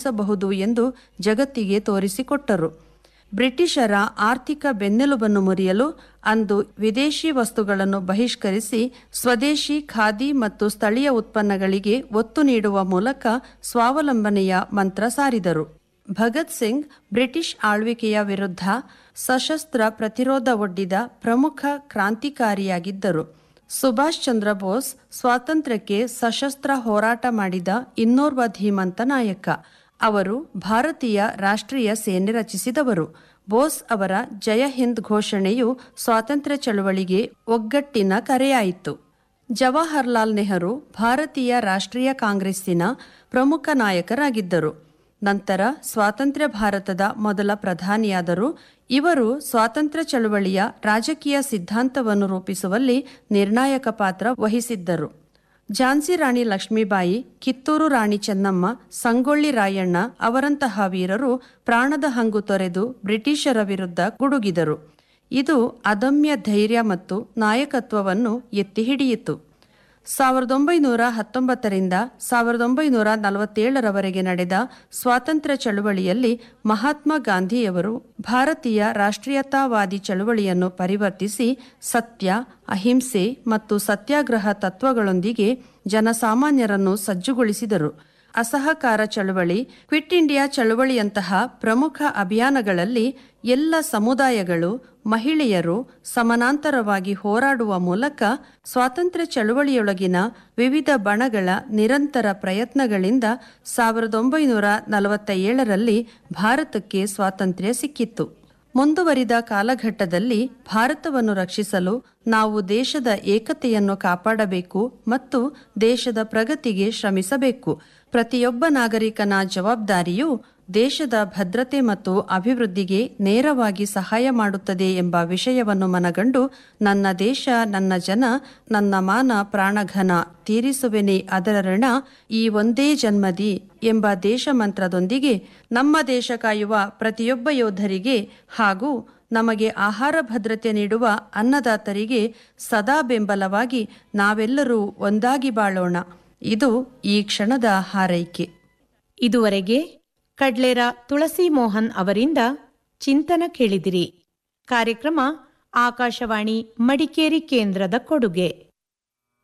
ಸಾಧಿಸಬಹುದು ಎಂದು ಜಗತ್ತಿಗೆ ತೋರಿಸಿಕೊಟ್ಟರು ಬ್ರಿಟಿಷರ ಆರ್ಥಿಕ ಬೆನ್ನೆಲುಬನ್ನು ಮುರಿಯಲು ಅಂದು ವಿದೇಶಿ ವಸ್ತುಗಳನ್ನು ಬಹಿಷ್ಕರಿಸಿ ಸ್ವದೇಶಿ ಖಾದಿ ಮತ್ತು ಸ್ಥಳೀಯ ಉತ್ಪನ್ನಗಳಿಗೆ ಒತ್ತು ನೀಡುವ ಮೂಲಕ ಸ್ವಾವಲಂಬನೆಯ ಮಂತ್ರ ಸಾರಿದರು ಭಗತ್ ಸಿಂಗ್ ಬ್ರಿಟಿಷ್ ಆಳ್ವಿಕೆಯ ವಿರುದ್ಧ ಸಶಸ್ತ್ರ ಪ್ರತಿರೋಧ ಒಡ್ಡಿದ ಪ್ರಮುಖ ಕ್ರಾಂತಿಕಾರಿಯಾಗಿದ್ದರು ಸುಭಾಷ್ ಚಂದ್ರ ಬೋಸ್ ಸ್ವಾತಂತ್ರ್ಯಕ್ಕೆ ಸಶಸ್ತ್ರ ಹೋರಾಟ ಮಾಡಿದ ಇನ್ನೋರ್ವ ಧೀಮಂತ ನಾಯಕ ಅವರು ಭಾರತೀಯ ರಾಷ್ಟ್ರೀಯ ಸೇನೆ ರಚಿಸಿದವರು ಬೋಸ್ ಅವರ ಜಯ ಹಿಂದ್ ಘೋಷಣೆಯು ಸ್ವಾತಂತ್ರ್ಯ ಚಳವಳಿಗೆ ಒಗ್ಗಟ್ಟಿನ ಕರೆಯಾಯಿತು ಜವಾಹರ್ಲಾಲ್ ನೆಹರು ಭಾರತೀಯ ರಾಷ್ಟ್ರೀಯ ಕಾಂಗ್ರೆಸ್ಸಿನ ಪ್ರಮುಖ ನಾಯಕರಾಗಿದ್ದರು ನಂತರ ಸ್ವಾತಂತ್ರ್ಯ ಭಾರತದ ಮೊದಲ ಪ್ರಧಾನಿಯಾದರು ಇವರು ಸ್ವಾತಂತ್ರ್ಯ ಚಳವಳಿಯ ರಾಜಕೀಯ ಸಿದ್ಧಾಂತವನ್ನು ರೂಪಿಸುವಲ್ಲಿ ನಿರ್ಣಾಯಕ ಪಾತ್ರ ವಹಿಸಿದ್ದರು ಝಾನ್ಸಿ ರಾಣಿ ಲಕ್ಷ್ಮೀಬಾಯಿ ಕಿತ್ತೂರು ರಾಣಿ ಚೆನ್ನಮ್ಮ ಸಂಗೊಳ್ಳಿ ರಾಯಣ್ಣ ಅವರಂತಹ ವೀರರು ಪ್ರಾಣದ ಹಂಗು ತೊರೆದು ಬ್ರಿಟಿಷರ ವಿರುದ್ಧ ಗುಡುಗಿದರು ಇದು ಅದಮ್ಯ ಧೈರ್ಯ ಮತ್ತು ನಾಯಕತ್ವವನ್ನು ಎತ್ತಿ ಹಿಡಿಯಿತು ಸಾವಿರದ ಒಂಬೈನೂರ ಹತ್ತೊಂಬತ್ತರಿಂದ ಸಾವಿರದ ಒಂಬೈನೂರ ನಲವತ್ತೇಳರವರೆಗೆ ನಡೆದ ಸ್ವಾತಂತ್ರ್ಯ ಚಳುವಳಿಯಲ್ಲಿ ಮಹಾತ್ಮ ಗಾಂಧಿಯವರು ಭಾರತೀಯ ರಾಷ್ಟ್ರೀಯತಾವಾದಿ ಚಳುವಳಿಯನ್ನು ಪರಿವರ್ತಿಸಿ ಸತ್ಯ ಅಹಿಂಸೆ ಮತ್ತು ಸತ್ಯಾಗ್ರಹ ತತ್ವಗಳೊಂದಿಗೆ ಜನಸಾಮಾನ್ಯರನ್ನು ಸಜ್ಜುಗೊಳಿಸಿದರು ಅಸಹಕಾರ ಚಳುವಳಿ ಕ್ವಿಟ್ ಇಂಡಿಯಾ ಚಳುವಳಿಯಂತಹ ಪ್ರಮುಖ ಅಭಿಯಾನಗಳಲ್ಲಿ ಎಲ್ಲ ಸಮುದಾಯಗಳು ಮಹಿಳೆಯರು ಸಮಾನಾಂತರವಾಗಿ ಹೋರಾಡುವ ಮೂಲಕ ಸ್ವಾತಂತ್ರ್ಯ ಚಳುವಳಿಯೊಳಗಿನ ವಿವಿಧ ಬಣಗಳ ನಿರಂತರ ಪ್ರಯತ್ನಗಳಿಂದ ಸಾವಿರದ ಒಂಬೈನೂರ ನಲವತ್ತ ಏಳರಲ್ಲಿ ಭಾರತಕ್ಕೆ ಸ್ವಾತಂತ್ರ್ಯ ಸಿಕ್ಕಿತ್ತು ಮುಂದುವರಿದ ಕಾಲಘಟ್ಟದಲ್ಲಿ ಭಾರತವನ್ನು ರಕ್ಷಿಸಲು ನಾವು ದೇಶದ ಏಕತೆಯನ್ನು ಕಾಪಾಡಬೇಕು ಮತ್ತು ದೇಶದ ಪ್ರಗತಿಗೆ ಶ್ರಮಿಸಬೇಕು ಪ್ರತಿಯೊಬ್ಬ ನಾಗರಿಕನ ಜವಾಬ್ದಾರಿಯು ದೇಶದ ಭದ್ರತೆ ಮತ್ತು ಅಭಿವೃದ್ಧಿಗೆ ನೇರವಾಗಿ ಸಹಾಯ ಮಾಡುತ್ತದೆ ಎಂಬ ವಿಷಯವನ್ನು ಮನಗಂಡು ನನ್ನ ದೇಶ ನನ್ನ ಜನ ನನ್ನ ಮಾನ ಪ್ರಾಣಘನ ತೀರಿಸುವೆನೆ ಅದರ ಋಣ ಈ ಒಂದೇ ಜನ್ಮದಿ ಎಂಬ ದೇಶ ಮಂತ್ರದೊಂದಿಗೆ ನಮ್ಮ ದೇಶ ಕಾಯುವ ಪ್ರತಿಯೊಬ್ಬ ಯೋಧರಿಗೆ ಹಾಗೂ ನಮಗೆ ಆಹಾರ ಭದ್ರತೆ ನೀಡುವ ಅನ್ನದಾತರಿಗೆ ಸದಾ ಬೆಂಬಲವಾಗಿ ನಾವೆಲ್ಲರೂ ಒಂದಾಗಿ ಬಾಳೋಣ ಇದು ಈ ಕ್ಷಣದ ಹಾರೈಕೆ ಇದುವರೆಗೆ ಕಡ್ಲೇರ ತುಳಸಿ ಮೋಹನ್ ಅವರಿಂದ ಚಿಂತನ ಕೇಳಿದಿರಿ ಕಾರ್ಯಕ್ರಮ ಆಕಾಶವಾಣಿ ಮಡಿಕೇರಿ ಕೇಂದ್ರದ ಕೊಡುಗೆ